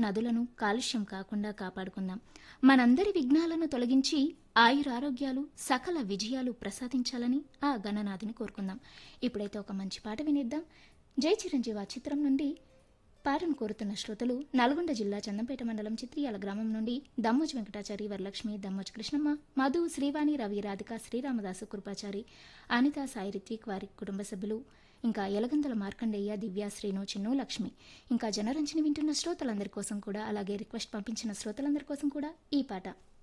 నదులను కాలుష్యం కాకుండా కాపాడుకుందాం మనందరి విఘ్నాలను తొలగించి ఆయురారోగ్యాలు సకల విజయాలు ప్రసాదించాలని ఆ గణనాథిని కోరుకుందాం ఇప్పుడైతే ఒక మంచి పాట వినిద్దాం జై చిరంజీవి ఆ చిత్రం నుండి పాటను కోరుతున్న శ్రోతలు నల్గొండ జిల్లా చందంపేట మండలం చిత్రియాల గ్రామం నుండి దమ్మోజు వెంకటాచారి వరలక్ష్మి దమ్మోజు కృష్ణమ్మ మధు శ్రీవాణి రవి రాధిక శ్రీరామదాసు కృపాచారి అనిత సాయి రిత్విక్ వారి కుటుంబ సభ్యులు ఇంకా ఎలగందల మార్కండేయ దివ్య శ్రీను చిన్ను లక్ష్మి ఇంకా జనరంజని వింటున్న శ్రోతలందరి కోసం కూడా అలాగే రిక్వెస్ట్ పంపించిన శ్రోతలందరి కోసం కూడా ఈ పాట